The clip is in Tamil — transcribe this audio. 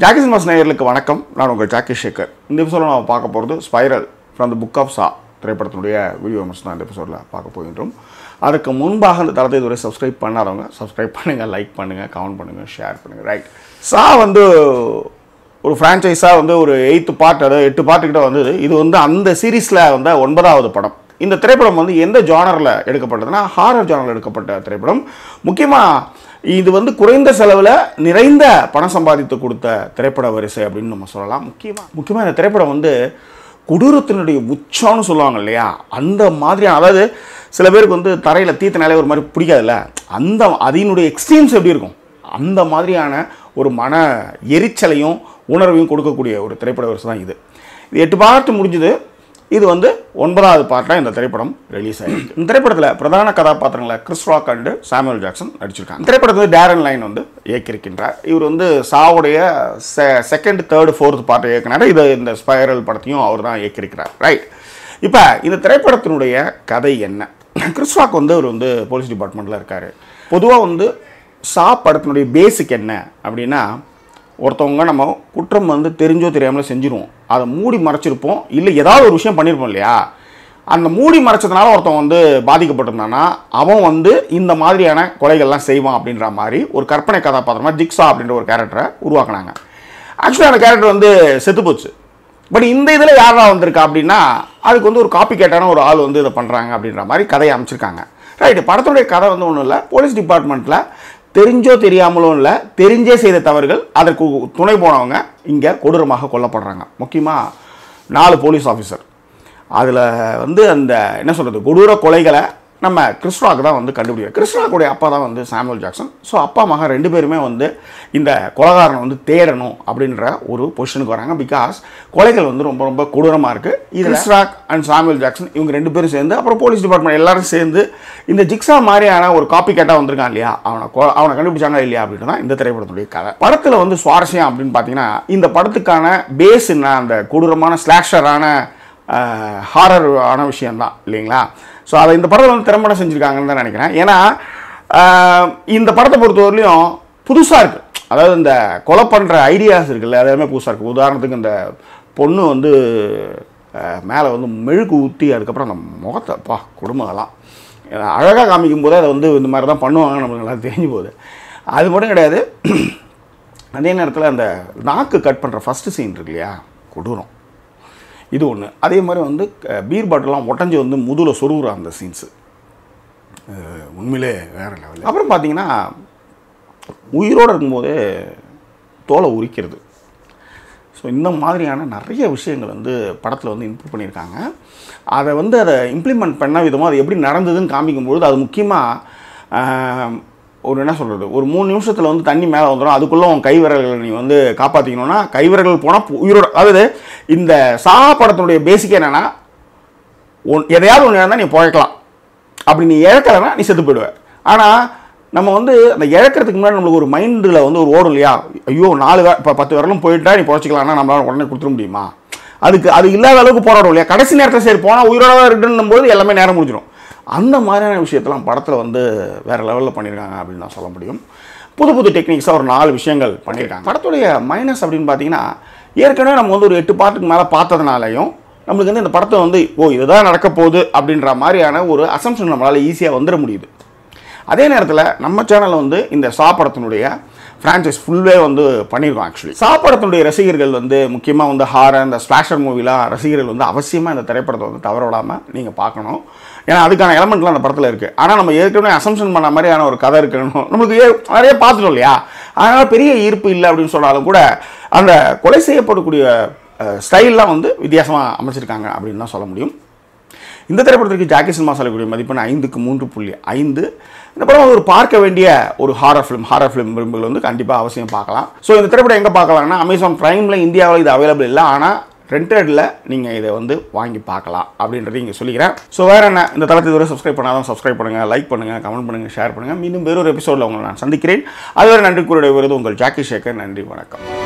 ஜாக்கி சினிமாஸ் நேயர்களுக்கு வணக்கம் நான் உங்கள் ஜாக்கி சேகர் இந்த எபிசோடில் நம்ம பார்க்க போகிறது Spiral from the book of Saw திரைப்படத்தினுடைய வீடியோ விமர்சனம் தான் இந்த எபிசோடில் பார்க்க போகின்றோம் அதுக்கு முன்பாக இந்த தளத்தை இதுவரை சப்ஸ்கிரைப் பண்ணாதவங்க சப்ஸ்கிரைப் பண்ணுங்கள் லைக் பண்ணுங்கள் கமெண்ட் பண்ணுங்கள் ஷேர் பண்ணுங்கள் ரைட் சா வந்து ஒரு ஃப்ரான்ச்சைஸாக வந்து ஒரு எயித்து பார்ட் அதாவது எட்டு பார்ட்டு கிட்ட வந்தது இது வந்து அந்த சீரீஸில் வந்த ஒன்பதாவது படம் இந்த திரைப்படம் வந்து எந்த ஜானரில் எடுக்கப்பட்டதுன்னா ஹாரர் ஜானரில் எடுக்கப்பட்ட திரைப்படம் முக்கியமாக இது வந்து குறைந்த செலவில் நிறைந்த பணம் சம்பாதித்து கொடுத்த திரைப்பட வரிசை அப்படின்னு நம்ம சொல்லலாம் முக்கியமாக முக்கியமாக இந்த திரைப்படம் வந்து கொடூரத்தினுடைய உச்சம்னு சொல்லுவாங்க இல்லையா அந்த மாதிரியான அதாவது சில பேருக்கு வந்து தரையில் தீத்தனாலே ஒரு மாதிரி பிடிக்காதுல்ல அந்த அதனுடைய எக்ஸ்ட்ரீம்ஸ் எப்படி இருக்கும் அந்த மாதிரியான ஒரு மன எரிச்சலையும் உணர்வையும் கொடுக்கக்கூடிய ஒரு திரைப்பட வரிசை தான் இது இது எட்டு பார்ட்டு முடிஞ்சது இது வந்து ஒன்பதாவது பார்ட்டாக இந்த திரைப்படம் ரிலீஸ் ஆயிருக்கு இந்த திரைப்படத்தில் பிரதான கதாபாத்திரங்களை Chris Rock and Samuel Jackson நடிச்சிருக்காங்க இந்த திரைப்படத்தில் டேரன் லைன் வந்து இயக்கியிருக்கின்றார் இவர் வந்து சாவுடைய செ செகண்ட் தேர்டு ஃபோர்த் பார்ட்டை இயக்குனார் இது இந்த ஸ்பைரல் படத்தையும் அவர் தான் இயக்கியிருக்கிறார் ரைட் இப்போ இந்த திரைப்படத்தினுடைய கதை என்ன கிறிஸ் ராக் வந்து அவர் வந்து போலீஸ் டிபார்ட்மெண்ட்டில் இருக்கார் பொதுவாக வந்து சா படத்தினுடைய பேசிக் என்ன அப்படின்னா ஒருத்தவங்க நம்ம குற்றம் வந்து தெரிஞ்சோ தெரியாமலோ செஞ்சிருவோம் அதை மூடி மறைச்சிருப்போம் இல்லை ஏதாவது ஒரு விஷயம் பண்ணியிருப்போம் இல்லையா அந்த மூடி மறைச்சதுனால ஒருத்தன் வந்து பாதிக்கப்பட்டிருந்தானா அவன் வந்து இந்த மாதிரியான கொலைகள்லாம் செய்வான் அப்படின்ற மாதிரி ஒரு கற்பனை கதாபாத்திரமாக ஜிக்ஸா அப்படின்ற ஒரு கேரக்டரை உருவாக்குனாங்க ஆக்சுவலி அந்த கேரக்டர் வந்து செத்து போச்சு பட் இந்த இதில் யாரா வந்திருக்கா அப்படின்னா அதுக்கு வந்து ஒரு காப்பி கேட்டான ஒரு ஆள் வந்து இதை பண்ணுறாங்க அப்படின்ற மாதிரி கதையை அமைச்சிருக்காங்க ரைட்டு படத்துடைய கதை வந்து ஒன்றும் இல்லை போலீஸ் டிபார்ட்மெண்ட்டில் தெரிஞ்சோ தெரியாமலும் இல்லை தெரிஞ்சே செய்த தவறுகள் அதற்கு துணை போனவங்க இங்கே கொடூரமாக கொல்லப்படுறாங்க முக்கியமாக நாலு போலீஸ் ஆஃபீஸர் அதில் வந்து அந்த என்ன சொல்கிறது கொடூர கொலைகளை நம்ம கிறிஸ்ராக் தான் வந்து கண்டுபிடிக்கிறார் கிறிஸ்ராக்குடைய அப்பா தான் வந்து சாமுவல் ஜாக்சன் ஸோ அப்பா மகன் ரெண்டு பேருமே வந்து இந்த கொலகாரனை வந்து தேடணும் அப்படின்ற ஒரு பொசிஷனுக்கு வராங்க பிகாஸ் கொலைகள் வந்து ரொம்ப ரொம்ப கொடூரமாக இருக்குது இது கிறிஸ்ராக் அண்ட் சாமுவல் ஜாக்சன் இவங்க ரெண்டு பேரும் சேர்ந்து அப்புறம் போலீஸ் டிபார்ட்மெண்ட் எல்லாரும் சேர்ந்து இந்த ஜிக்ஸா மாதிரியான ஒரு காப்பி கேட்டாக வந்திருக்கான் இல்லையா அவனை கொ- அவனை கண்டுபிடிச்சாங்க இல்லையா அப்படின்னு தான் இந்த திரைப்படத்துடைய கதை படத்தில் வந்து சுவாரஸ்யம் அப்படின்னு பார்த்தீங்கன்னா இந்த படத்துக்கான பேஸ் என்ன அந்த கொடூரமான ஸ்லாஷரான ஹாரர் ஆன விஷயம்தான் இல்லைங்களா ஸோ அதை இந்த படத்தில் வந்து திறம்பட செஞ்சுருக்காங்கன்னு தான் நினைக்கிறேன் ஏன்னா ஆஹ், இந்த படத்தை பொறுத்தவரையிலையும் புதுசாக இருக்குது அதாவது இந்த கொலை பண்ணுற ஐடியாஸ் இருக்குல்ல அது எல்லாமே புதுசாக இருக்குது உதாரணத்துக்கு இந்த பொண்ணு வந்து மேலே வந்து மெழுகு ஊற்றி அதுக்கப்புறம் அந்த முகத்தை பா குடும்பம்லாம் அழகாக காமிக்கும் போது அதை வந்து இந்த மாதிரி தான் பண்ணுவாங்க நம்மளுக்கு நல்லா தெரிஞ்சு போகுது அது மட்டும் கிடையாது அதே நேரத்தில் அந்த நாக்கு கட் பண்ணுற ஃபஸ்ட்டு சீன் இருக்கு இல்லையா கொடூரம் இது ஒன்று அதே மாதிரி வந்து அஹ், பீர் பாட்டிலாம் உடஞ்சி வந்து முதுகில் சொருகுற அந்த சீன்ஸு உண்மையிலே வேறு லெவலில் அப்புறம் பார்த்தீங்கன்னா உயிரோடு இருக்கும்போதே தோலை உரிக்கிறது ஸோ இந்த மாதிரியான நிறைய விஷயங்கள் வந்து படத்தில் வந்து இம்ப்ரூவ் பண்ணியிருக்காங்க அதை வந்து அதை இம்ப்ளிமெண்ட் பண்ண விதமாக அது எப்படி நடந்ததுன்னு காமிக்கும்பொழுது அது முக்கியமாக ஒரு என்ன சொல்கிறது ஒரு மூணு நிமிஷத்தில் வந்து தண்ணி மேலே வந்துடும் அதுக்குள்ளே உன் கை விரல்களை நீ வந்து காப்பாற்றிக்கணும்னா கை விரல்கள் போனால் உயிரோட அதாவது இந்த சா படத்தினுடைய பேசிக் என்னென்னா ஒன் எதையாவது ஒன்று இருந்தால் நீ பிழைக்கலாம் அப்படி நீ இழக்கலைன்னா நீ செத்து போயிடுவ ஆனால் நம்ம வந்து அந்த இழக்கிறதுக்கு முன்னாடி நம்மளுக்கு ஒரு மைண்டில் வந்து ஒரு ஓடும் இல்லையா ஐயோ நாலு வே இப்போ பத்து விரலும் போயிட்டா நீ பிழைச்சிக்கலாம்னா நம்மளால உடனே கொடுத்துட முடியுமா அதுக்கு அது இல்லாத அளவுக்கு போராடும் இல்லையா கடைசி நேரத்தில் சரி போனால் உயிரோட இருக்குன்னும் போது எல்லாமே நேரம் முடிஞ்சிடும் அந்த மாதிரியான விஷயத்தெல்லாம் படத்தில் வந்து வேறு லெவலில் பண்ணியிருக்காங்க அப்படின்னு நான் சொல்ல முடியும் புது புது டெக்னிக்ஸாக ஒரு நாலு விஷயங்கள் பண்ணியிருக்காங்க படத்துடைய மைனஸ் அப்படின்னு பார்த்தீங்கன்னா ஏற்கனவே நம்ம வந்து ஒரு எட்டு பாட்டுக்கு மேலே பார்த்ததுனாலையும் நம்மளுக்கு வந்து இந்த படத்தை வந்து ஓ இதுதான் நடக்க போகுது அப்படின்ற மாதிரியான ஒரு அசம்ஷன் நம்மளால் ஈஸியாக வந்துட முடியுது அதே நேரத்தில் நம்ம சேனலில் வந்து இந்த சா படத்தினுடைய ஃப்ரான்ச்சைஸ் ஃபுல்வே வந்து பண்ணியிருக்கோம் ஆக்சுவலி சா படத்தினுடைய ரசிகர்கள் வந்து முக்கியமாக வந்து ஹாரர் இந்த ஸ்லாஷர் மூவிலாம் ரசிகர்கள் வந்து அவசியமாக இந்த திரைப்படத்தை வந்து தவற விடாமல் நீங்கள் பார்க்கணும் ஏன்னா அதுக்கான எலமெண்ட்லாம் அந்த படத்தில் இருக்குது ஆனால் நம்ம ஏற்கனவே அசம்ஷன் பண்ண மாதிரியான ஒரு கதை இருக்கணும் நம்மளுக்கு ஏ- நிறைய பார்த்துட்டோம் இல்லையா அதனால் பெரிய ஈர்ப்பு இல்லை அப்படின்னு சொன்னாலும் கூட அந்த கொலை செய்யப்படக்கூடிய ஸ்டைல்லாம் வந்து வித்தியாசமாக அமைச்சிருக்காங்க அப்படின்னு தான் சொல்ல முடியும் இந்த திரைப்படத்திற்கு ஜாக்கி சினிமா சொல்லக்கூடிய மதிப்பெண் ஐந்துக்கு மூன்று புள்ளி ஐந்து இந்த படம் வந்து ஒரு பார்க்க வேண்டிய ஒரு ஹாரர் ஃபிலிம் ஹாரர் ஃபிலிம் விரும்புகள் வந்து கண்டிப்பாக அவசியம் பார்க்கலாம் ஸோ இந்த திரைப்படம் எங்கே பார்க்கலாம்னா அமேசான் ப்ரைமில் இந்தியாவில் இது அவைலபிள் இல்லை ஆனால் ரெண்டடில் நீங்கள் இதை வந்து வாங்கி பார்க்கலாம் அப்படின்றத இங்கே சொல்லிக்கிறேன் ஸோ வேறு என்ன இந்த தளத்தை இதுவரை சப்ஸ்கிரைப் பண்ணாதான் சப்ஸ்கிரைப் பண்ணுங்கள் லைக் பண்ணுங்கள் கமெண்ட் பண்ணுங்கள் ஷேர் பண்ணுங்கள் மீண்டும் வேறொரு எபிசோடில் உங்களை நான் சந்திக்கிறேன் அதுவரை நன்றி கூறிய வருது உங்கள் ஜாக்கி சேகர் நன்றி வணக்கம்